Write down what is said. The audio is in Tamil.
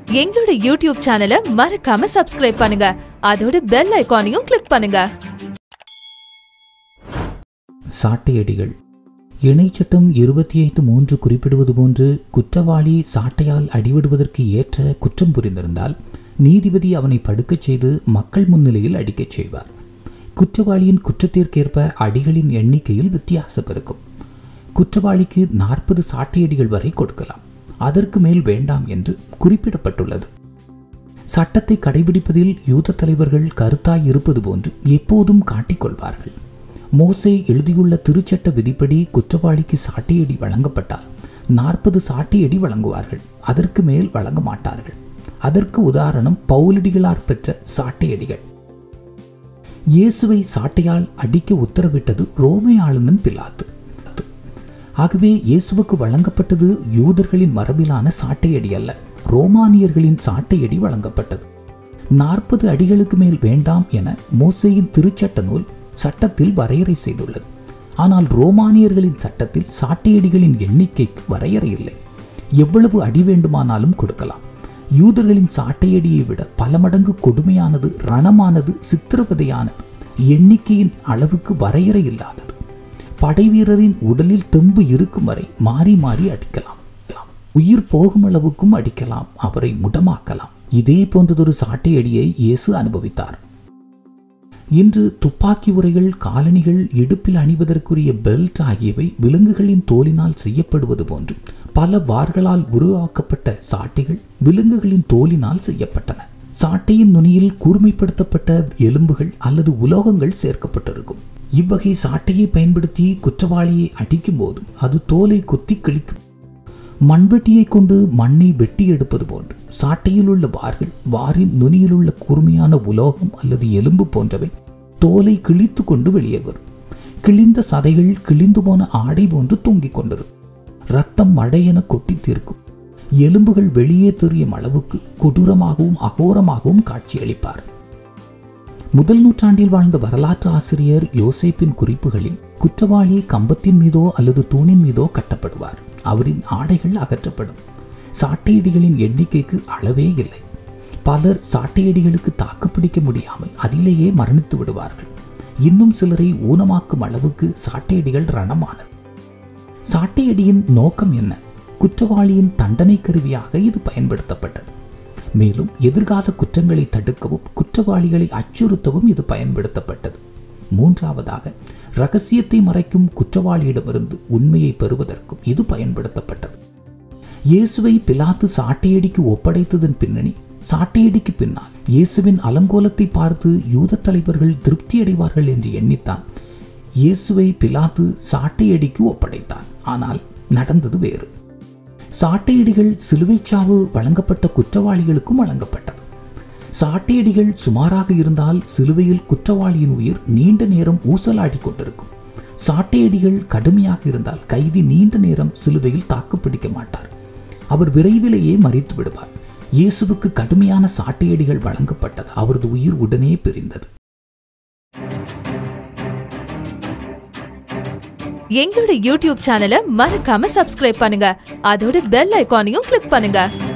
எங்களோட யூடியூப் சேனலை மறக்காம சப்ஸ்கிரைப் பண்ணுங்க அதோட பெல் ஐகானையும் கிளிக் பண்ணுங்க சாட்டையடிகள் இணைச்சட்டம் இருபத்தி ஐந்து மூன்று குறிப்பிடுவது போன்று குற்றவாளி சாட்டையால் அடிவிடுவதற்கு ஏற்ற குற்றம் புரிந்திருந்தால் நீதிபதி அவனை படுக்கச் செய்து மக்கள் முன்னிலையில் அடிக்கச் செய்வார் குற்றவாளியின் குற்றத்திற்கேற்ப அடிகளின் எண்ணிக்கையில் வித்தியாசம் இருக்கும் குற்றவாளிக்கு நாற்பது சாட்டையடிகள் வரை கொடுக்கலாம் அதற்கு மேல் வேண்டாம் என்று குறிப்பிடப்பட்டுள்ளது சட்டத்தை கடைபிடிப்பதில் யூத தலைவர்கள் கருத்தாய் இருப்பது போன்று எப்போதும் காட்டிக்கொள்வார்கள் மோசே எழுதியுள்ள திருச்சட்ட விதிப்படி குற்றவாளிக்கு சாட்டையடி வழங்கப்பட்டால் நாற்பது சாட்டையடி வழங்குவார்கள் அதற்கு மேல் வழங்க மாட்டார்கள் அதற்கு உதாரணம் பவுலடிகளார் பெற்ற சாட்டையடிகள் இயேசுவை சாட்டையால் அடிக்க உத்தரவிட்டது ரோமை ஆளுநன் பிலாத்து ஆகவே இயேசுவுக்கு வழங்கப்பட்டது யூதர்களின் மரபிலான சாட்டையடி அல்ல ரோமானியர்களின் சாட்டையடி வழங்கப்பட்டது நாற்பது அடிகளுக்கு மேல் வேண்டாம் என மோசேயின் திருச்சட்ட நூல் சட்டத்தில் வரையறை செய்துள்ளது ஆனால் ரோமானியர்களின் சட்டத்தில் சாட்டையடிகளின் எண்ணிக்கைக்கு வரையறை இல்லை எவ்வளவு அடி வேண்டுமானாலும் கொடுக்கலாம் யூதர்களின் சாட்டையடியை விட பல மடங்கு கொடுமையானது ரணமானது சித்திரவதையானது எண்ணிக்கையின் அளவுக்கு வரையறை இல்லாதது படைவீரரின் உடலில் தெம்பு இருக்கும் வரை மாறி மாறி அடிக்கலாம் உயிர் போகும் அளவுக்கும் அடிக்கலாம் அவரை முடமாக்கலாம் இதே போன்றதொரு சாட்டையடியை இயேசு அனுபவித்தார் இன்று துப்பாக்கி உரைகள் காலணிகள் இடுப்பில் அணிவதற்குரிய பெல்ட் ஆகியவை விலங்குகளின் தோலினால் செய்யப்படுவது போன்று பல வார்களால் உருவாக்கப்பட்ட சாட்டைகள் விலங்குகளின் தோலினால் செய்யப்பட்டன சாட்டையின் நுனியில் கூர்மைப்படுத்தப்பட்ட எலும்புகள் அல்லது உலோகங்கள் சேர்க்கப்பட்டிருக்கும் இவ்வகை சாட்டையை பயன்படுத்தி குற்றவாளியை அடிக்கும் போது அது தோலை கொத்தி கிழிக்கும் மண்வெட்டியை கொண்டு மண்ணை வெட்டி எடுப்பது போன்று சாட்டையில் உள்ள வார்கள் வாரின் நுனியில் உள்ள கூர்மையான உலோகம் அல்லது எலும்பு போன்றவை தோலை கிழித்து கொண்டு வெளியே வரும் கிழிந்த சதைகள் கிழிந்து போன ஆடை போன்று தொங்கிக் கொண்டிருக்கும் ரத்தம் மழையென கொட்டி தீர்க்கும் எலும்புகள் வெளியே தெரியும் அளவுக்கு கொடூரமாகவும் அகோரமாகவும் காட்சியளிப்பார் முதல் நூற்றாண்டில் வாழ்ந்த வரலாற்று ஆசிரியர் யோசேப்பின் குறிப்புகளில் குற்றவாளி கம்பத்தின் மீதோ அல்லது தூணின் மீதோ கட்டப்படுவார் அவரின் ஆடைகள் அகற்றப்படும் சாட்டையடிகளின் எண்ணிக்கைக்கு அளவே இல்லை பலர் சாட்டையடிகளுக்கு தாக்குப்பிடிக்க முடியாமல் அதிலேயே மரணித்து விடுவார்கள் இன்னும் சிலரை ஊனமாக்கும் அளவுக்கு சாட்டையடிகள் ரணமானது சாட்டையடியின் நோக்கம் என்ன குற்றவாளியின் தண்டனை கருவியாக இது பயன்படுத்தப்பட்டது மேலும் எதிர்கால குற்றங்களை தடுக்கவும் குற்றவாளிகளை அச்சுறுத்தவும் இது பயன்படுத்தப்பட்டது மூன்றாவதாக ரகசியத்தை மறைக்கும் குற்றவாளியிடமிருந்து உண்மையை பெறுவதற்கும் இது பயன்படுத்தப்பட்டது இயேசுவை பிலாத்து சாட்டையடிக்கு ஒப்படைத்ததன் பின்னணி சாட்டையடிக்கு பின்னால் இயேசுவின் அலங்கோலத்தை பார்த்து யூத தலைவர்கள் திருப்தி அடைவார்கள் என்று எண்ணித்தான் இயேசுவை பிலாத்து சாட்டையடிக்கு ஒப்படைத்தான் ஆனால் நடந்தது வேறு சாட்டையடிகள் சிலுவைச்சாவு வழங்கப்பட்ட குற்றவாளிகளுக்கும் வழங்கப்பட்டது சாட்டையடிகள் சுமாராக இருந்தால் சிலுவையில் குற்றவாளியின் உயிர் நீண்ட நேரம் ஊசலாடி கொண்டிருக்கும் சாட்டையடிகள் கடுமையாக இருந்தால் கைதி நீண்ட நேரம் சிலுவையில் தாக்குப்பிடிக்க மாட்டார் அவர் விரைவிலேயே மறித்து விடுவார் இயேசுவுக்கு கடுமையான சாட்டையடிகள் வழங்கப்பட்டது அவரது உயிர் உடனே பிரிந்தது எங்களோட யூடியூப் சேனலை மறக்காம சப்ஸ்கிரைப் பண்ணுங்க அதோட பெல் ஐகானையும் கிளிக் பண்ணுங்க